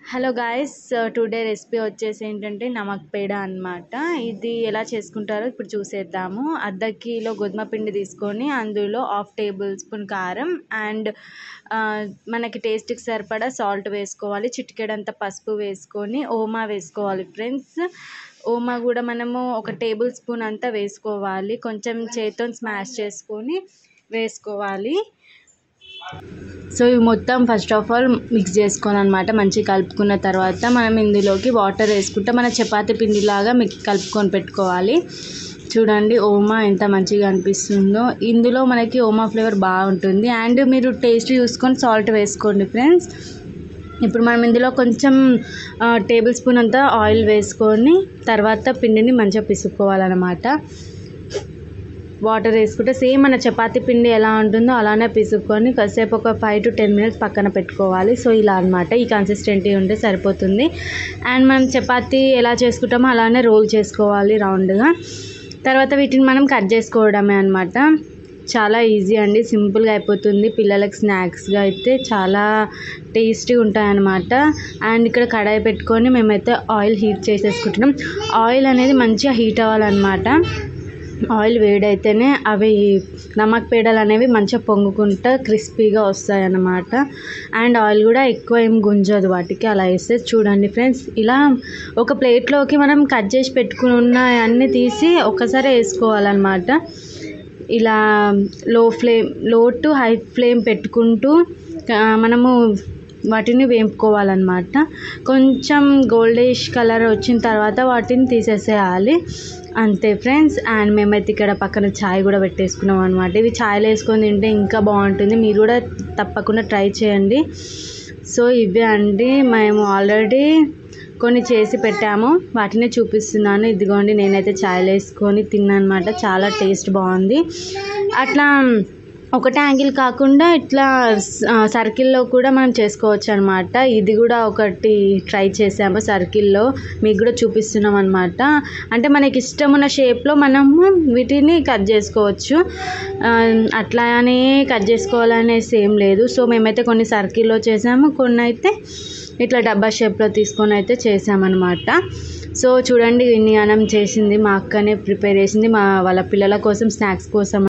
hello guys today recipe వచ్చేసి ఏంటంటే నమక్ పేడ అనమాట ఇది ఎలా చేసుకుంటారో ఇప్పుడు చూసేద్దాము అర్ధ కిలో గోధుమ పిండి తీసుకొని అందులో హాఫ్ టేబుల్ స్పూన్ కారం అండ్ మనకి టేస్ట్కి సరిపడా సాల్ట్ వేసుకోవాలి చిటికెడంత పసుపు వేసుకొని ఓమా వేసుకోవాలి ఫ్రెండ్స్ ఓమా కూడా మనము ఒక టేబుల్ స్పూన్ అంతా వేసుకోవాలి కొంచెం చేతితో స్మాష్ చేసుకొని వేసుకోవాలి సో ఇవి మొత్తం ఫస్ట్ ఆఫ్ ఆల్ మిక్స్ చేసుకోవాలి అనమాట మంచిగా కలుపుకున్న తర్వాత మనం ఇందులోకి వాటర్ వేసుకుంటే మన చపాతీ పిండిలాగా మిక్ కలుపుకొని పెట్టుకోవాలి చూడండి ఓమా ఎంత మంచిగా అనిపిస్తుందో ఇందులో మనకి ఓమా ఫ్లేవర్ బాగుంటుంది అండ్ మీరు టేస్ట్ చూసుకొని సాల్ట్ వేసుకోండి ఫ్రెండ్స్ ఇప్పుడు మనం ఇందులో కొంచెం టేబుల్ స్పూన్ అంతా ఆయిల్ వేసుకొని తర్వాత పిండిని మంచిగా పిసుక్కోవాలన్నమాట వాటర్ వేసుకుంటే సేమ్ మన చపాతీ పిండి ఎలా ఉంటుందో అలానే పిసుక్కొని కాసేపు ఒక ఫైవ్ టు టెన్ మినిట్స్ పక్కన పెట్టుకోవాలి సో ఇలా అనమాట ఈ కన్సిస్టెంటీ ఉంటే సరిపోతుంది అండ్ మనం చపాతీ ఎలా చేసుకుంటామో అలానే రోల్ చేసుకోవాలి రౌండ్గా తర్వాత వీటిని మనం కట్ చేసుకోవడమే అనమాట చాలా ఈజీ అండి సింపుల్గా అయిపోతుంది పిల్లలకి స్నాక్స్గా అయితే చాలా టేస్టీగా ఉంటాయన్నమాట అండ్ ఇక్కడ కడాయి పెట్టుకొని మేమైతే ఆయిల్ హీట్ చేసేసుకుంటున్నాం ఆయిల్ అనేది మంచిగా హీట్ అవ్వాలన్నమాట ఆయిల్ వేడైతేనే అవి నమక్ పేడలు అనేవి మంచిగా పొంగుకుంటా క్రిస్పీగా వస్తాయి అన్నమాట అండ్ ఆయిల్ కూడా ఎక్కువ ఏం గుంజదు వాటికి అలా వేస్తే చూడండి ఫ్రెండ్స్ ఇలా ఒక ప్లేట్లోకి మనం కట్ చేసి పెట్టుకున్న అన్నీ తీసి ఒకసారి వేసుకోవాలన్నమాట ఇలా లో ఫ్లేమ్ లో టు హై ఫ్లేమ్ పెట్టుకుంటూ మనము వాటిని వేపుకోవాలన్నమాట కొంచెం గోల్డిష్ కలర్ వచ్చిన తర్వాత వాటిని తీసేసేయాలి అంతే ఫ్రెండ్స్ అండ్ మేమైతే ఇక్కడ పక్కన ఛాయ్ కూడా పెట్టేసుకున్నాం అనమాట ఇవి ఛాయ్లో వేసుకొని తింటే ఇంకా బాగుంటుంది మీరు కూడా తప్పకుండా ట్రై చేయండి సో ఇవే అండి మేము ఆల్రెడీ కొన్ని చేసి పెట్టాము వాటిని చూపిస్తున్నాను ఇదిగోండి నేనైతే ఛాయ్లో వేసుకొని తిన్నాను అనమాట చాలా టేస్ట్ బాగుంది అట్లా ఒకటే యాంగిల్ కాకుండా ఇట్లా సర్కిల్లో కూడా మనం చేసుకోవచ్చు అనమాట ఇది కూడా ఒకటి ట్రై చేసాము సర్కిల్లో మీకు కూడా చూపిస్తున్నాం అనమాట అంటే మనకి ఇష్టం ఉన్న షేప్లో మనము వీటిని కట్ చేసుకోవచ్చు అట్లానే కట్ చేసుకోవాలనేసి ఏం లేదు సో మేమైతే కొన్ని సర్కిల్లో చేసాము కొన్ని అయితే ఇట్లా డబ్బా షేప్లో తీసుకొని అయితే చేసామన్నమాట సో చూడండి ఇన్ని అన్నం చేసింది మా అక్కనే ప్రిపేర్ చేసింది మా వాళ్ళ పిల్లల కోసం స్నాక్స్ కోసం